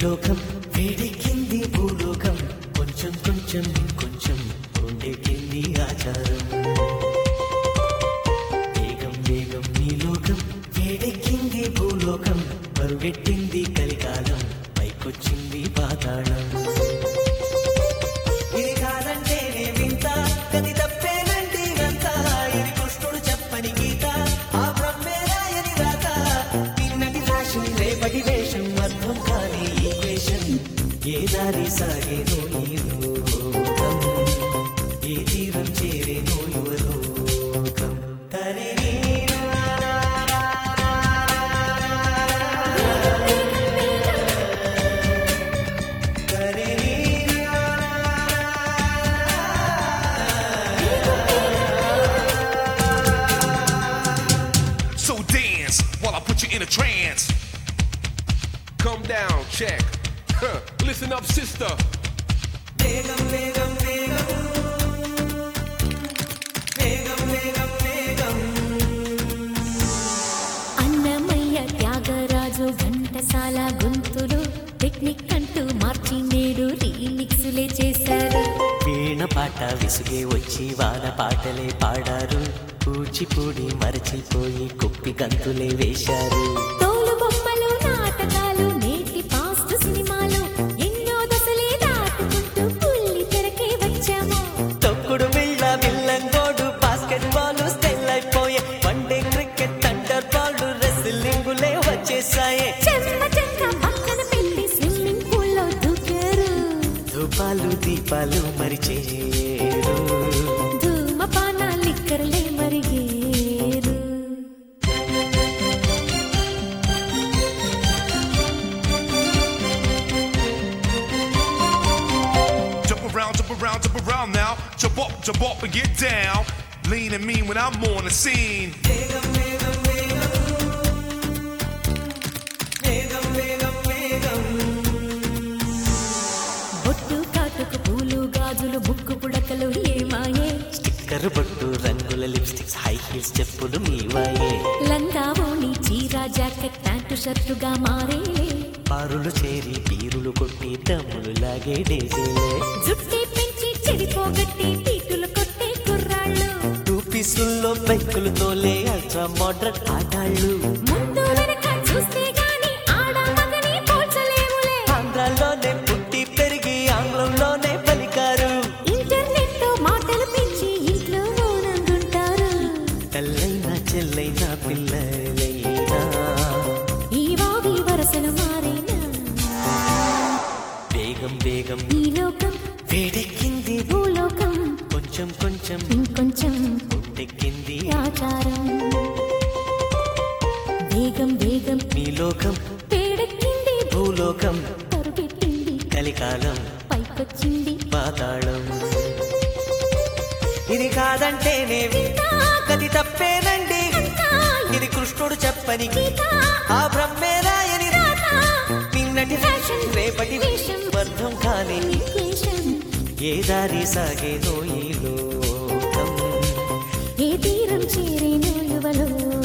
లోకం వేడెక్కింది భూలోకం కొంచెం కొంచెం కొంచెం ఉండెక్కింది ఆచారం వేగం వేగం నీ లోకం వేడెక్కింది భూలోకం పరుగెట్టింది కలికాలం పైకొచ్చింది పాతాళం ఇది కాదంటేనే వింత గది తప్పేనండి గంత ఇది కృష్ణుడు చెప్పని గీత ఆ బ్రహ్మే రాయని రాత నిన్నటి ఫ్యాషన్ రేపటి వేషం అర్థం కాని ఈక్వేషన్ ఏ దారి సాగేనో ఈ లోకం ఏ తీరం చేరేనో యువలోకం తనే So dance while I put you in a trance. Come down, check. Huh. Listen up, sister. వేగం వేగం వేగం వేగం వేగం వేగం అన్నమయ్య త్యాగరాజు ఘంటసాల గొంతులు టెక్నిక్ అంటూ మార్చి నేడు రీమిక్సులే చేశారు వీణ పాట విసుగే వచ్చి వాన పాటలే పాడారు కూచిపూడి మరచిపోయి కుప్పి గంతులే వేశారు తోలు బొమ్మలు నాటకాలు నేటి పాస్ట్ సినిమాలు ఎన్నో దశలే దాటుకుంటూ పుల్లి తెరకే వచ్చాము తొక్కుడు బిళ్ళ బిల్లంగోడు బాస్కెట్ బాల్ స్టైల్ అయిపోయే వన్డే క్రికెట్ థండర్ బాల్ రెస్లింగులే వచ్చేసాయే చెమ్మ చెక్క పక్కన పెట్టి స్విమ్మింగ్ పూల్లో దూకారు ధూపాలు దీపాలు మరిచేరు ధూమపాన లిక్కర్లే మరిగేరు Jump around, jump around, jump around now. Jump up, jump up and get down. Lean and mean when I'm on the scene. వేగం వేగం వేగం వేగం వేగం వేగం బొట్టు కాటుకు పూలు గాజులు ముక్కు పుడకలు ఏమాయే స్టిక్కర్ బొట్టు రంగుల లిప్స్టిక్స్ హై హీల్స్ చెప్పులు మీవాయే లంగా ఓణి చీర జాకెట్ ప్యాంటు షర్టుగా మారే పారులు చేరి పీరులు కొట్టి దమ్ములు లాగే డేజేలే జుట్టి పెంచి చెడిపోగొట్టి పీటులు కొట్టే కుర్రాళ్ళు టూ పీసుల్లో బైకులు తోలే అల్ట్రా మోడర్న్ ఆటాళ్ళు ముందు వెనక చూస్తే గాని ఆడ మగని పోల్చలేములే ఆంధ్రాలోనే పుట్టి పెరిగి ఆంగ్లంలోనే పలికారు ఇంటర్నెట్ తో మాటలు పెంచి ఇంట్లో మౌనంగుంటారు తల్లైనా చెల్లైనా పిల్లలైనా ఈ వావి వరసలు మారేనా వేగం వేగం ఈ లోకం వేడెక్కింది భూలోకం కొంచెం కొంచెం ఇంకొంచెం ఉండెక్కింది ఆచారం వేగం వేగం మీ లోకం పేడెక్కింది భూలోకం పరుగెట్టింది కలికాలం పైకొచ్చింది పాతాళం ఇది కాదంటేనే వింత, గది తప్పేనండి ఇది కృష్ణుడు చెప్పని గీత ఆ బ్రహ్మే రాయని రాత నిన్నటి ఫ్యాషన్ రేపటి వేషం అర్థం కాని ఈక్వేషన్ ఏ దారి సాగేనో ఈ లోకం ఏ తీరం చేరేనో యువలో